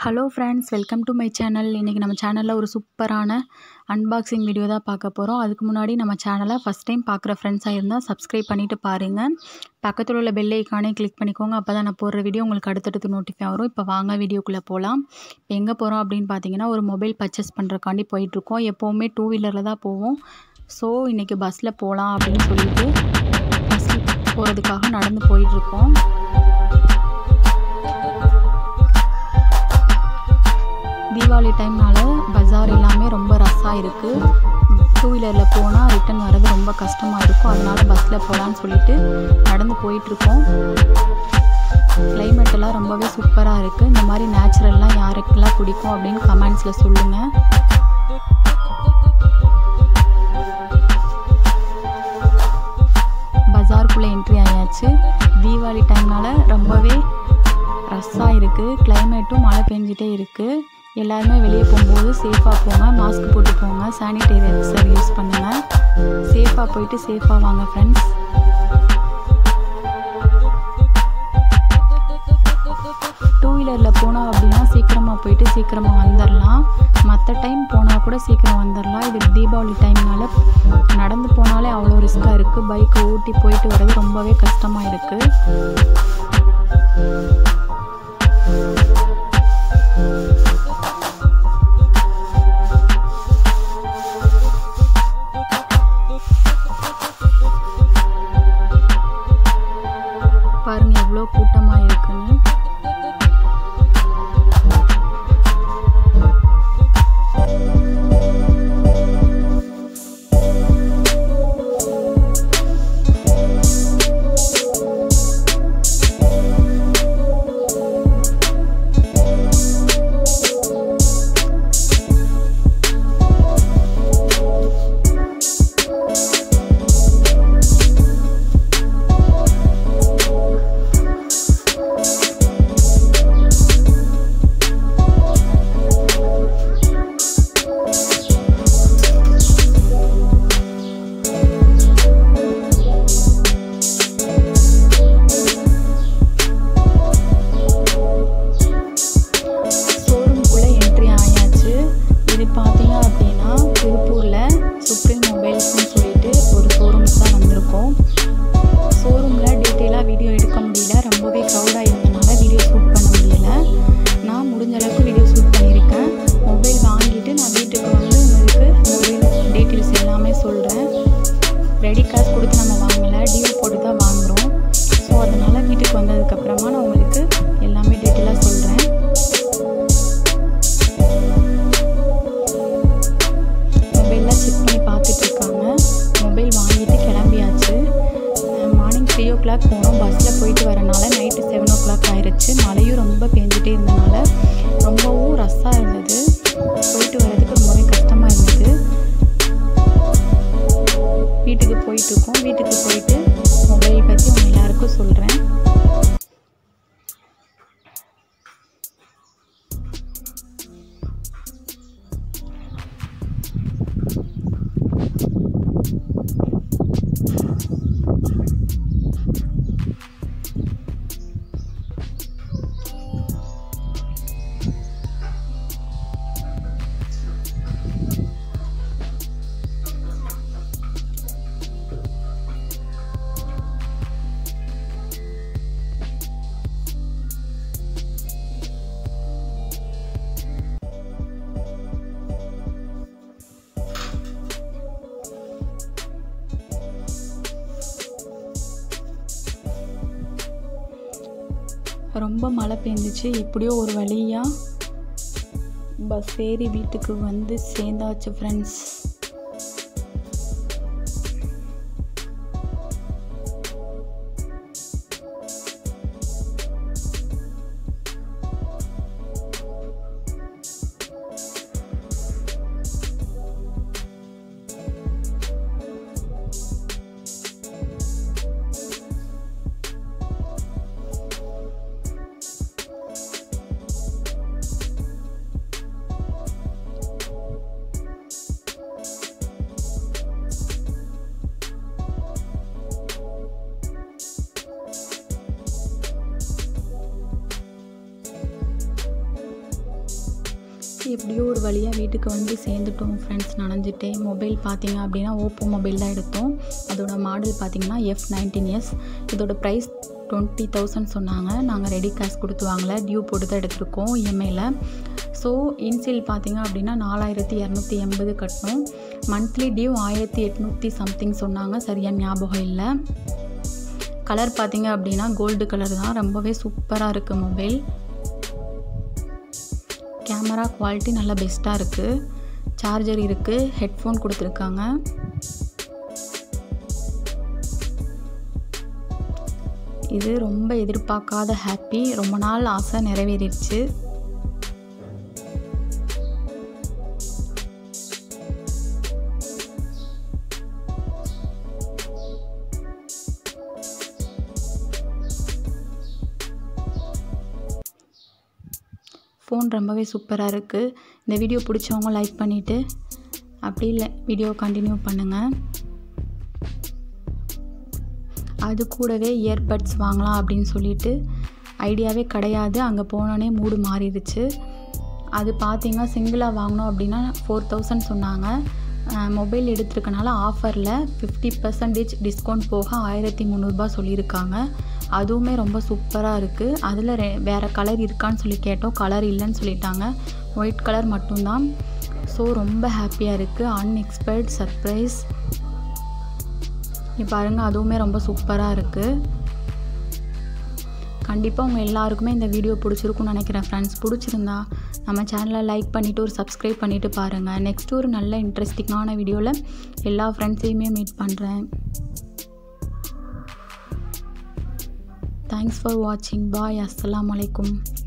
hello friends welcome to my channel இன்றைக்கி நம்ம சேனலில் ஒரு சூப்பரான அன்பாக்சிங் வீடியோ தான் பார்க்க போகிறோம் அதுக்கு முன்னாடி நம்ம சேனலை ஃபஸ்ட் டைம் பார்க்குற ஃப்ரெண்ட்ஸாக இருந்தால் சப்ஸ்கிரைப் பண்ணிவிட்டு பாருங்கள் பக்கத்தில் உள்ள பெல் ஐக்கானே கிளிக் பண்ணிக்கோங்க அப்போ தான் நான் போடுற வீடியோ உங்களுக்கு அடுத்தடுத்து நோட்டிஃபை வரும் இப்போ வாங்க வீடியோக்குள்ளே போகலாம் இப்போ எங்கே போகிறோம் அப்படின்னு பார்த்தீங்கன்னா ஒரு மொபைல் பர்ச்சேஸ் பண்ணுறக்காண்டி போயிட்டுருக்கோம் எப்போவுமே டூ வீலரில் தான் போவோம் ஸோ இன்றைக்கி பஸ்ஸில் போகலாம் அப்படின்னு சொல்லிட்டு பஸ்ஸில் போகிறதுக்காக நடந்து போயிட்டுருக்கோம் தீபாவளி டைம்னால பஜார் எல்லாமே ரொம்ப ரஷ்ஷாக இருக்குது டூ வீலரில் போனால் ரிட்டன் வர்றது ரொம்ப கஷ்டமாக இருக்கும் அதனால் பஸ்ஸில் போகலான்னு சொல்லிட்டு நடந்து போயிட்டுருக்கோம் கிளைமேட் எல்லாம் ரொம்பவே சூப்பராக இருக்குது இந்த மாதிரி நேச்சுரல்லாம் யாருக்கெல்லாம் பிடிக்கும் அப்படின்னு கமெண்ட்ஸில் சொல்லுங்கள் பஜாருக்குள்ளே என்ட்ரி ஆயாச்சு தீபாவளி டைம்னால ரொம்பவே ரஷ்ஷாக இருக்குது கிளைமேட்டும் மழை பெஞ்சிட்டே இருக்குது எல்லாருமே வெளியே போகும்போது சேஃபாக போங்க மாஸ்க் போட்டு போங்க சானிடைசர் யூஸ் பண்ணுங்கள் சேஃபாக போயிட்டு சேஃபாக வாங்க ஃப்ரெண்ட்ஸ் டூ வீலரில் போனோம் அப்படின்னா சீக்கிரமாக போயிட்டு சீக்கிரமாக வந்துடலாம் மற்ற டைம் போனால் கூட சீக்கிரம் வந்துடலாம் இது தீபாவளி டைம்னால நடந்து போனாலே அவ்வளோ ரிஸ்க்காக இருக்குது பைக்கை ஊட்டி போயிட்டு வர்றது ரொம்பவே கஷ்டமாக இருக்குது பாருங்க எவ்வளோ கூட்டமாக இருக்குன்னு ஷோரூம்குள்ளே என்ட்ரி ஆயாச்சு இது பார்த்தீங்க அப்படின்னா திருப்பூரில் சுப்ரீம் மொபைல்ஸ்னு சொல்லிட்டு ஒரு ஷோரூம்ஸ் தான் வந்திருக்கோம் ஷோரூமில் டீட்டெயிலாக வீடியோ எடுக்க முடியல ரொம்பவே க்ரௌடாக இருந்தனால வீடியோ ஷூட் பண்ண முடியல நான் முடிஞ்ச அளவுக்கு வீடியோ ஷூட் பண்ணியிருக்கேன் மொபைல் வாங்கிட்டு நான் வீட்டுக்கு வந்து உங்களுக்கு மொபைல் டீட்டெயில்ஸ் எல்லாமே சொல்கிறேன் ரெடி காசு கொடுத்து நம்ம வாங்கலை டியூ போட்டு தான் வாங்குகிறோம் ஸோ அதனால் வீட்டுக்கு வந்ததுக்கப்புறமா நான் உங்களுக்கு எல்லாமே டீட்டெயிலாக சொல்கிறேன் மொபைல்லாம் செக் பண்ணி பார்த்துட்டு இருக்காங்க மொபைல் வாங்கிட்டு கிளம்பியாச்சு மார்னிங் த்ரீ ஓ கிளாக் போனோம் பஸ்ஸில் போயிட்டு வரனால நைட்டு செவன் ஓ கிளாக் ஆயிடுச்சு மழையும் ரொம்ப பெஞ்சிட்டே இருந்தனால ரொம்பவும் ரஷ்ஷாக இருந்தது போயிட்டு வர்றதுக்கு ரொம்பவே கஷ்டமாக இருந்தது வீட்டுக்கு போயிட்டு இருக்கோம் வீட்டுக்கு போயிட்டு மொபைல் பற்றி உங்கள் எல்லாருக்கும் சொல்கிறேன் ரொம்ப மழை பெஞ்சிச்சு எப்படியோ ஒரு வழியாக பஸ் ஏறி வீட்டுக்கு வந்து சேர்ந்தாச்சு ஃப்ரெண்ட்ஸ் எப்படியோ ஒரு வழியாக வீட்டுக்கு வந்து சேர்ந்துட்டோம் ஃப்ரெண்ட்ஸ் நனைஞ்சிட்டே மொபைல் பார்த்தீங்க அப்படின்னா ஓப்போ மொபைல் தான் எடுத்தோம் அதோட மாடல் பார்த்தீங்கன்னா எஃப் நைன்டீன் எஸ் இதோட ப்ரைஸ் டுவெண்ட்டி தௌசண்ட் சொன்னாங்க நாங்கள் ரெடி கேஷ் கொடுத்து வாங்கல டியூ போட்டு தான் எடுத்திருக்கோம் இஎம்ஐயில் ஸோ இன்சில் பார்த்தீங்க அப்படின்னா நாலாயிரத்தி இரநூத்தி எண்பது கட்டணும் மந்த்லி டியூ ஆயிரத்தி எட்நூற்றி சம்திங் சொன்னாங்க சரியாக ஞாபகம் இல்லை கலர் பார்த்தீங்க அப்படின்னா கோல்டு கலர் தான் ரொம்பவே சூப்பராக இருக்குது மொபைல் கேமரா குவாலிட்டி நல்லா பெஸ்ட்டாக இருக்குது சார்ஜர் இருக்குது ஹெட்ஃபோன் கொடுத்துருக்காங்க இது ரொம்ப எதிர்பார்க்காத ஹாப்பி ரொம்ப நாள் ஆசை நிறைவேறிடுச்சு ஃபோன் ரொம்பவே சூப்பராக இருக்குது இந்த வீடியோ பிடிச்சவங்க லைக் பண்ணிவிட்டு அப்படி இல்லை வீடியோ கண்டினியூ பண்ணுங்கள் அது கூடவே இயர்பட்ஸ் வாங்கலாம் அப்படின்னு சொல்லிட்டு ஐடியாவே கிடையாது அங்கே போனோடனே மூடு மாறிடுச்சு அது பார்த்தீங்கன்னா சிங்கிளாக வாங்கினோம் அப்படின்னா ஃபோர் தௌசண்ட் சொன்னாங்க மொபைல் எடுத்திருக்கனால ஆஃபரில் ஃபிஃப்டி பர்சன்டேஜ் டிஸ்கவுண்ட் போக ஆயிரத்தி முந்நூறுபா சொல்லியிருக்காங்க அதுவுமே ரொம்ப சூப்பராக இருக்குது அதில் ரெ வேறு கலர் இருக்கான்னு சொல்லி கேட்டோம் கலர் இல்லைன்னு சொல்லிட்டாங்க ஒயிட் கலர் மட்டும்தான் ஸோ ரொம்ப ஹாப்பியாக இருக்குது அன்எக்ஸ்பெக்ட் சர்ப்ரைஸ் நீ பாருங்கள் அதுவுமே ரொம்ப சூப்பராக இருக்குது கண்டிப்பாக உங்கள் எல்லாருக்குமே இந்த வீடியோ பிடிச்சிருக்கும்னு நினைக்கிறேன் ஃப்ரெண்ட்ஸ் பிடிச்சிருந்தா நம்ம சேனலை லைக் பண்ணிவிட்டு ஒரு சப்ஸ்கிரைப் பண்ணிவிட்டு பாருங்கள் நெக்ஸ்ட் ஒரு நல்ல இன்ட்ரெஸ்டிங்கான வீடியோவில் எல்லா ஃப்ரெண்ட்ஸையுமே மீட் பண்ணுறேன் தேங்க்ஸ் ஃபார் வாட்சிங் பாய் அஸ்லாம் வலைக்கும்